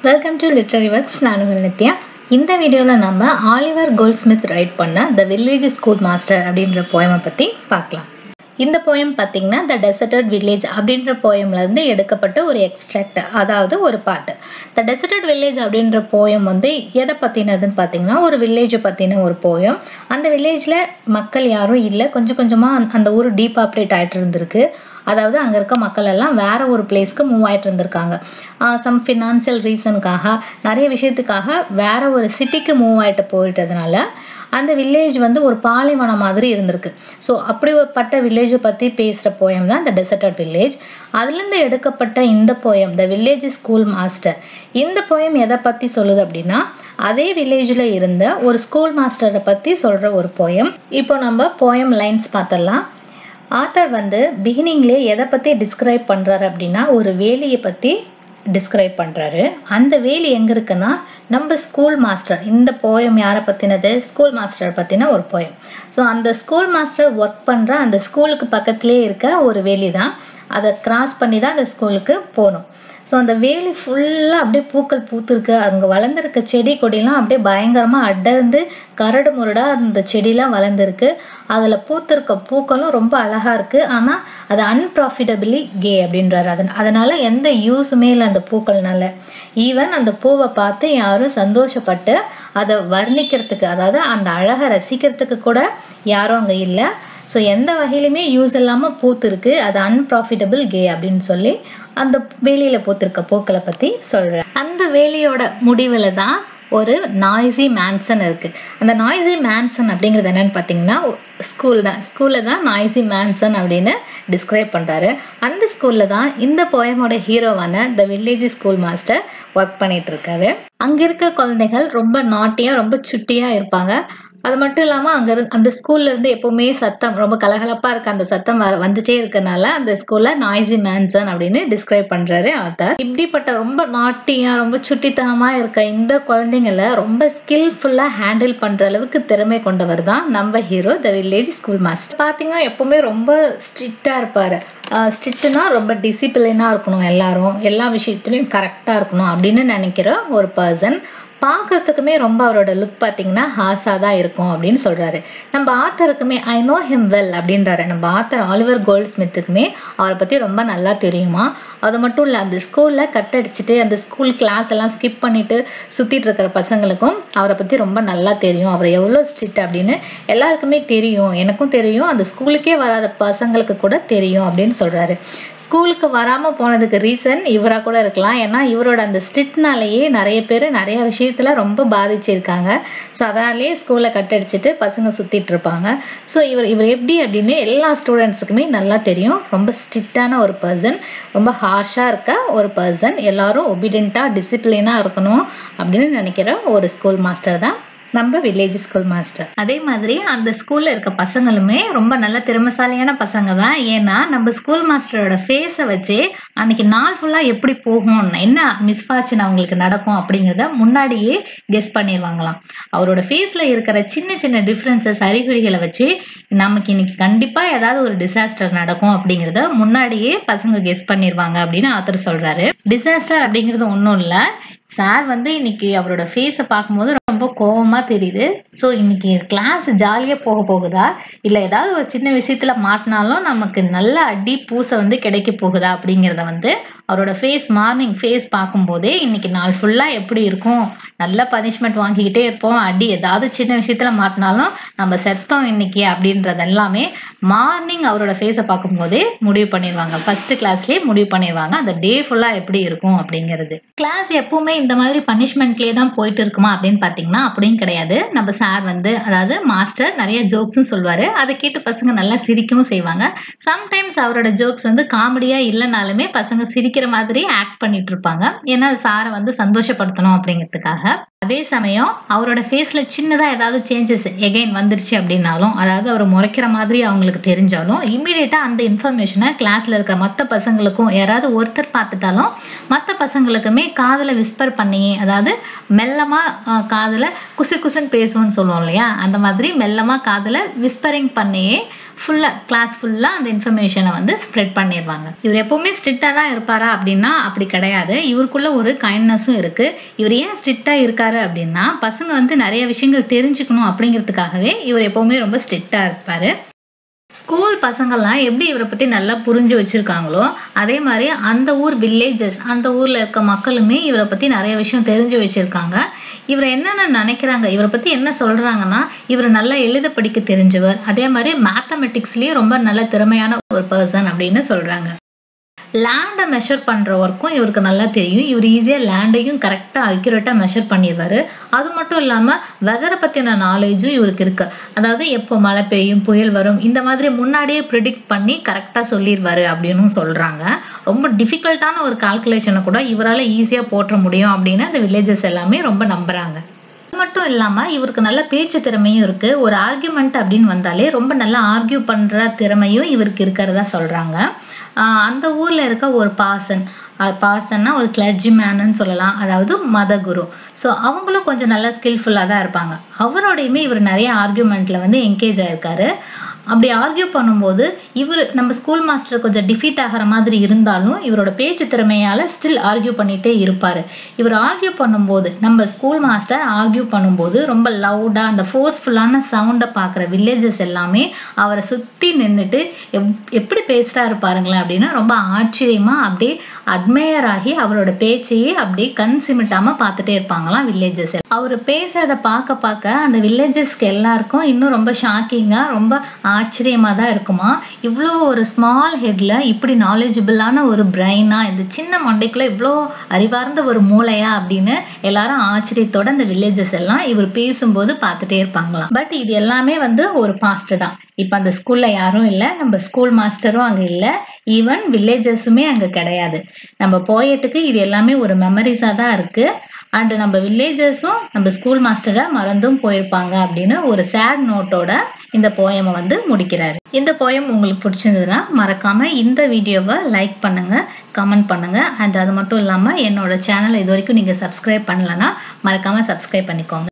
welcome to literary works நான் உங்கள் நித்யா இந்த வீடியோவில் நம்ம ஆலிவர் கோல்ட்ஸ்மித் ரைட் பண்ண த வில்லேஜ் ஸ்கூல் மாஸ்டர் அப்படின்ற போயமை பற்றி பார்க்கலாம் இந்த போயம் பார்த்தீங்கன்னா த டெசர்டட் வில்லேஜ் அப்படின்ற போயம்லேருந்து எடுக்கப்பட்ட ஒரு எக்ஸ்ட்ராக்ட் அதாவது ஒரு பாட்டு த டெசர்டட் வில்லேஜ் அப்படின்ற போயம் வந்து எதை பற்றினதுன்னு பார்த்தீங்கன்னா ஒரு வில்லேஜை பற்றின ஒரு போயம் அந்த வில்லேஜில் மக்கள் யாரும் இல்லை கொஞ்சம் கொஞ்சமாக அந்த ஊர் டீபாப்புலேட் ஆகிட்டு இருந்திருக்கு அதாவது அங்கே இருக்க மக்கள் எல்லாம் வேற ஒரு பிளேஸ்க்கு மூவ் ஆகிட்டு இருந்திருக்காங்க சம் ஃபினான்சியல் ரீசனுக்காக நிறைய விஷயத்துக்காக வேற ஒரு சிட்டிக்கு மூவ் ஆகிட்டு போயிட்டதுனால அந்த வில்லேஜ் வந்து ஒரு பாலைவனம் மாதிரி இருந்திருக்கு ஸோ அப்படி ஒரு பட்ட வில்லேஜை பற்றி பேசுகிற போயம் தான் த டெசர்டட் வில்லேஜ் அதுலேருந்து எடுக்கப்பட்ட இந்த poem the village school master இந்த போயம் எதை பற்றி சொல்லுது அப்படின்னா அதே வில்லேஜில் இருந்த ஒரு ஸ்கூல் மாஸ்டரை பற்றி சொல்கிற ஒரு போயம் இப்போ நம்ம போயம் லைன்ஸ் பார்த்தலாம் ஆத்தர் வந்து பிகினிங்லேயே எதை பற்றி டிஸ்கிரைப் பண்ணுறாரு அப்படின்னா ஒரு வேலியை பற்றி டிஸ்கிரைப் பண்ணுறாரு அந்த வேலி எங்கே இருக்குன்னா நம்ம ஸ்கூல் மாஸ்டர் இந்த போயம் யாரை பற்றினது ஸ்கூல் மாஸ்டர் பற்றின ஒரு போயம் ஸோ அந்த ஸ்கூல் மாஸ்டர் ஒர்க் பண்ணுற அந்த ஸ்கூலுக்கு பக்கத்துலேயே இருக்க ஒரு வேலி தான் அதை கிராஸ் பண்ணி தான் அந்த ஸ்கூலுக்கு போகணும் ஸோ அந்த வேலி ஃபுல்லாக அப்படியே பூக்கள் பூத்துருக்கு அங்கே வளர்ந்துருக்க செடி கொடிலாம் அப்படியே பயங்கரமாக அடர்ந்து கரடு முரடாக அந்த செடிலாம் வளர்ந்துருக்கு அதில் பூத்திருக்க பூக்களும் ரொம்ப அழகாக இருக்குது ஆனால் அது அன்ப்ராஃபிட்டபிளி கே அப்படின்றாரு அதன் அதனால் எந்த யூஸுமே இல்லை அந்த பூக்கள்னால ஈவன் அந்த பூவை பார்த்து யாரும் சந்தோஷப்பட்டு அதை வர்ணிக்கிறதுக்கு அதாவது அந்த அழகை ரசிக்கிறதுக்கு கூட யாரும் அங்கே இல்லை ஸோ எந்த வகையிலுமே யூஸ் இல்லாமல் பூத்துருக்கு அது அன்ப்ராஃபிட்டபிள் கே அப்படின்னு சொல்லி அந்த வேலியில் பூத்திருக்க பூக்களை பற்றி சொல்கிறேன் அந்த வேலியோட முடிவில் தான் ஒரு நாய்ஸி மேன்சன் இருக்குது அந்த நாய்ஸி மேன்சன் அப்படிங்கிறது என்னென்னு பார்த்தீங்கன்னா ஸ்கூல் தான் ஸ்கூலில் தான் நாய்ஸி மேன்சன் அப்படின்னு டிஸ்கிரைப் பண்ணுறாரு அந்த ஸ்கூலில் தான் இந்த போயமோட ஹீரோவான the village school master work பண்ணிட்டு இருக்காரு அங்கே இருக்க குழந்தைகள் ரொம்ப நாட்டியாக ரொம்ப சுட்டியாக இருப்பாங்க அது மட்டும் இல்லாமல் அங்கே அந்த ஸ்கூல்ல இருந்து எப்போவுமே சத்தம் ரொம்ப கலகலப்பாக இருக்க அந்த சத்தம் வ வந்துட்டே இருக்கனால அந்த ஸ்கூலில் நாய்ஸி மேன்சன் அப்படின்னு டிஸ்கிரைப் பண்ணுறாரு ஆத்தர் இப்படிப்பட்ட ரொம்ப நாட்டியாக ரொம்ப சுட்டித்தனமாக இருக்க இந்த குழந்தைங்கள ரொம்ப ஸ்கில்ஃபுல்லாக ஹேண்டில் பண்ணுற அளவுக்கு திறமை கொண்டவர் தான் நம்ம hero the village school master பார்த்தீங்கன்னா எப்போவுமே ரொம்ப ஸ்ட்ரிக்டாக இருப்பார் ஸ்ட்ரிக்ட்னா ரொம்ப டிசிப்ளினாக இருக்கணும் எல்லாரும் எல்லா விஷயத்துலையும் கரெக்டாக இருக்கணும் அப்படின்னு நினைக்கிற ஒரு பர்சன் பார்க்கறதுக்குமே ரொம்ப அவரோட லுக் பார்த்தீங்கன்னா ஹாஸாக தான் இருக்கும் அப்படின்னு சொல்கிறாரு நம்ம ஆத்தருக்குமே ஐ நோ ஹிம் வெல் அப்படின்றாரு நம்ம ஆத்தர் ஆலிவர் கோல்ட் ஸ்மித்துக்குமே அவரை பற்றி ரொம்ப நல்லா தெரியுமா அது மட்டும் இல்லை அந்த ஸ்கூலில் கட் அடிச்சுட்டு அந்த ஸ்கூல் கிளாஸ் எல்லாம் ஸ்கிப் பண்ணிட்டு சுற்றிட்டு இருக்கிற பசங்களுக்கும் அவரை பற்றி ரொம்ப நல்லா தெரியும் அவர் எவ்வளோ ஸ்ட்ரிக்ட் அப்படின்னு எல்லாருக்குமே தெரியும் எனக்கும் தெரியும் அந்த ஸ்கூலுக்கே வராத பசங்களுக்கு கூட தெரியும் அப்படின்னு சொல்கிறாரு ஸ்கூலுக்கு வராமல் போனதுக்கு ரீசன் இவராக கூட இருக்கலாம் ஏன்னா இவரோட அந்த ஸ்ட்ரிக்ட்னாலேயே நிறைய பேர் நிறைய விஷயம் விஷயத்தில் ரொம்ப பாதிச்சிருக்காங்க ஸோ அதனாலேயே ஸ்கூலில் கட் அடிச்சுட்டு பசங்க சுற்றிட்டு இருப்பாங்க ஸோ இவர் இவர் எப்படி அப்படின்னு எல்லா ஸ்டூடெண்ட்ஸுக்குமே நல்லா தெரியும் ரொம்ப ஸ்ட்ரிக்டான ஒரு பர்சன் ரொம்ப ஹார்ஷாக இருக்க ஒரு பர்சன் எல்லாரும் ஒபீடியண்ட்டாக டிசிப்ளினாக இருக்கணும் அப்படின்னு நினைக்கிற ஒரு ஸ்கூல் மாஸ்டர் தான் நம்ம வில்லேஜ் ஸ்கூல் மாஸ்டர் அதே மாதிரி அந்த ஸ்கூலில் இருக்க பசங்களுமே ரொம்ப நல்ல திறமசாலியான பசங்க தான் ஏன்னா நம்ம ஸ்கூல் மாஸ்டரோட ஃபேஸை வச்சு அன்னைக்கு நாள் ஃபுல்லாக எப்படி போகும் என்ன மிஸ்ஃபார்ச்சுன் அவங்களுக்கு நடக்கும் அப்படிங்கிறத முன்னாடியே கெஸ் பண்ணிடுவாங்களாம் அவரோட ஃபேஸில் இருக்கிற சின்ன சின்ன டிஃப்ரென்சஸ் அறிகுறிகளை வச்சு நமக்கு இன்னைக்கு கண்டிப்பாக ஏதாவது ஒரு டிசாஸ்டர் நடக்கும் அப்படிங்கிறத முன்னாடியே பசங்க கெஸ் பண்ணிடுவாங்க அப்படின்னு ஆத்தர் சொல்கிறாரு டிசாஸ்டர் அப்படிங்கிறது ஒன்றும் இல்லை சார் வந்து இன்னைக்கு அவரோட ஃபேஸை பார்க்கும்போது ரொம்ப கோபமாக தெரியுது ஸோ இன்னைக்கு கிளாஸ் ஜாலியாக போக போகுதா இல்லை ஏதாவது ஒரு சின்ன விஷயத்துல மாட்டினாலும் நமக்கு நல்ல அடி பூசை வந்து கிடைக்க போகுதா அப்படிங்கிறத வந்து அவரோட ஃபேஸ் மார்னிங் ஃபேஸ் பார்க்கும்போதே இன்னைக்கு நாள் ஃபுல்லாக எப்படி இருக்கும் நல்ல பனிஷ்மெண்ட் வாங்கிக்கிட்டே இருப்போம் அடி ஏதாவது சின்ன விஷயத்துல மாட்டினாலும் நம்ம செத்தோம் இன்னைக்கு அப்படின்றது எல்லாமே மார்னிங் அவரோட ஃபேஸை பார்க்கும்போதே முடிவு பண்ணிடுவாங்க ஃபர்ஸ்ட் கிளாஸ்லேயே முடிவு பண்ணிடுவாங்க அந்த டே ஃபுல்லாக எப்படி இருக்கும் அப்படிங்கிறது கிளாஸ் எப்பவுமே இந்த மாதிரி பனிஷ்மெண்ட்லேயே தான் போயிட்டு இருக்குமா அப்படின்னு பார்த்தீங்கன்னா அப்படியும் கிடையாது நம்ம சார் வந்து அதாவது மாஸ்டர் நிறைய ஜோக்ஸும் சொல்லுவார் அதை கேட்டு பசங்க நல்லா சிரிக்கவும் செய்வாங்க சம்டைம்ஸ் அவரோட ஜோக்ஸ் வந்து காமெடியாக இல்லைனாலுமே பசங்க சிரிக்கிற மாதிரி ஆக்ட் பண்ணிட்டு இருப்பாங்க ஏன்னா சாரை வந்து சந்தோஷப்படுத்தணும் அப்படிங்கிறதுக்காக அதே சமயம் அவரோட ஃபேஸில் சின்னதாக ஏதாவது சேஞ்சஸ் எகைன் வந்துருச்சு அப்படின்னாலும் அதாவது அவர் முறைக்கிற மாதிரி அவங்களுக்கு தெரிஞ்சாலும் இம்மீடியட்டாக அந்த இன்ஃபர்மேஷனை கிளாஸில் இருக்கிற மற்ற பசங்களுக்கும் யாராவது ஒருத்தர் பார்த்துட்டாலும் மற்ற பசங்களுக்குமே காதில் விஸ்பர் பண்ணி அதாவது மெல்லமாக காதில் குசு குசுன்னு பேசுவோன்னு சொல்லுவோம் இல்லையா அந்த மாதிரி மெல்லமாக காதில் விஸ்பரிங் பண்ணியே ஃபுல்லாக கிளாஸ் ஃபுல்லாக அந்த இன்ஃபர்மேஷனை வந்து ஸ்ப்ரெட் பண்ணிடுவாங்க இவர் எப்போவுமே ஸ்ட்ரிக்டாக தான் இருப்பாரா அப்படின்னா அப்படி கிடையாது இவருக்குள்ள ஒரு கைண்ட்னஸும் இருக்குது இவர் ஏன் ஸ்ட்ரிக்டாக இருக்காரு அப்படின்னா பசங்க வந்து நிறைய விஷயங்கள் தெரிஞ்சுக்கணும் அப்படிங்கிறதுக்காகவே இவர் எப்போவுமே ரொம்ப ஸ்ட்ரிக்டாக இருப்பார் ஸ்கூல் பசங்கள்லாம் எப்படி இவரை பற்றி நல்லா புரிஞ்சு வச்சுருக்காங்களோ அதே மாதிரி அந்த ஊர் வில்லேஜஸ் அந்த ஊரில் இருக்க மக்களுமே இவரை பற்றி நிறைய விஷயம் தெரிஞ்சு வச்சுருக்காங்க இவரை என்னென்ன நினைக்கிறாங்க இவரை பற்றி என்ன சொல்கிறாங்கன்னா இவர் நல்லா எழுத படிக்க தெரிஞ்சவர் அதே மாதிரி மேத்தமெட்டிக்ஸ்லேயும் ரொம்ப நல்ல திறமையான ஒரு பர்சன் அப்படின்னு சொல்கிறாங்க லேண்டை மெஷர் பண்ணுற ஒர்க்கும் இவருக்கு நல்லா தெரியும் இவர் ஈஸியாக லேண்டையும் கரெக்டாக அக்யூரேட்டாக மெஷர் பண்ணிடுவார் அது மட்டும் இல்லாமல் வெதரை பற்றின நாலேஜும் இவருக்கு இருக்குது அதாவது எப்போ மழை பெய்யும் புயல் வரும் இந்த மாதிரி முன்னாடியே ப்ரிடிக்ட் பண்ணி கரெக்டாக சொல்லிடுவார் அப்படின்னு சொல்கிறாங்க ரொம்ப டிஃபிகல்ட்டான ஒரு கால்குலேஷனை கூட இவரால் ஈஸியாக போற்ற முடியும் அப்படின்னு அந்த வில்லேஜஸ் எல்லாமே ரொம்ப நம்புகிறாங்க அது மட்டும் இல்லாமல் இவருக்கு நல்ல பேச்சு திறமையும் இருக்குது ஒரு ஆர்கியூமெண்ட் அப்படின்னு வந்தாலே ரொம்ப நல்லா ஆர்கியூ பண்ணுற திறமையும் இவருக்கு இருக்கிறதா சொல்கிறாங்க அந்த ஊரில் இருக்க ஒரு பாசன் பாசன்னா ஒரு கிளர்ஜிமேனுன்னு சொல்லலாம் அதாவது மதகுரு ஸோ அவங்களும் கொஞ்சம் நல்லா ஸ்கில்ஃபுல்லாக தான் இருப்பாங்க அவரோடையுமே இவர் நிறைய ஆர்கியூமெண்ட்டில் வந்து என்கேஜ் ஆயிருக்காரு அப்படி ஆர்கியூ பண்ணும்போது இவர் நம்ம ஸ்கூல் மாஸ்டர் கொஞ்சம் டிஃபீட் ஆகிற மாதிரி இருந்தாலும் இவரோட பேச்சு திறமையால் ஸ்டில் ஆர்கியூ பண்ணிகிட்டே இருப்பார் இவர் ஆர்கியூ பண்ணும்போது நம்ம ஸ்கூல் மாஸ்டர் ஆர்கியூ பண்ணும்போது ரொம்ப லவுடாக அந்த ஃபோர்ஸ்ஃபுல்லான சவுண்டை பார்க்குற வில்லேஜஸ் எல்லாமே அவரை சுற்றி நின்றுட்டு எப் எப்படி பேசுகிறாரு பாருங்களேன் அப்படின்னா ரொம்ப ஆச்சரியமாக அப்படியே அட்மையர் ஆகி அவரோட பேச்சையே அப்படியே கண் சிமிட்டாமல் பார்த்துட்டே இருப்பாங்களாம் வில்லேஜஸ் அவர் பேசுறத பார்க்க பார்க்க அந்த வில்லேஜஸ்க்கு எல்லாருக்கும் இன்னும் ரொம்ப ஷாக்கிங்காக ரொம்ப ஆச்சரியமாக தான் இருக்குமா இவ்வளோ ஒரு ஸ்மால் ஹெட்டில் இப்படி நாலேஜபிளான ஒரு பிரெயினாக இந்த சின்ன மண்டைக்குள்ளே இவ்வளோ அறிவார்ந்த ஒரு மூளையா அப்படின்னு எல்லாரும் ஆச்சரியத்தோட இந்த வில்லேஜஸ் எல்லாம் இவர் பேசும்போது பார்த்துட்டே இருப்பாங்களாம் பட் இது எல்லாமே வந்து ஒரு பாஸ்ட் தான் இப்போ அந்த ஸ்கூலில் யாரும் இல்லை நம்ம ஸ்கூல் மாஸ்டரும் அங்கே இல்லை ஈவன் வில்லேஜஸுமே அங்கே கிடையாது நம்ம போயட்டுக்கு இது எல்லாமே ஒரு மெமரிஸாக தான் இருக்குது அண்டு நம்ம வில்லேஜஸும் நம்ம ஸ்கூல் மாஸ்டரை மறந்தும் போயிருப்பாங்க அப்படின்னு ஒரு சேட் நோட்டோட இந்த போயமை வந்து முடிக்கிறாரு இந்த போயம் உங்களுக்கு பிடிச்சிருந்ததுன்னா மறக்காம இந்த வீடியோவை லைக் பண்ணுங்க கமெண்ட் பண்ணுங்க அண்ட் அது மட்டும் இல்லாமல் என்னோட சேனலை இது வரைக்கும் நீங்கள் சப்ஸ்கிரைப் பண்ணலன்னா மறக்காம சப்ஸ்கிரைப் பண்ணிக்கோங்க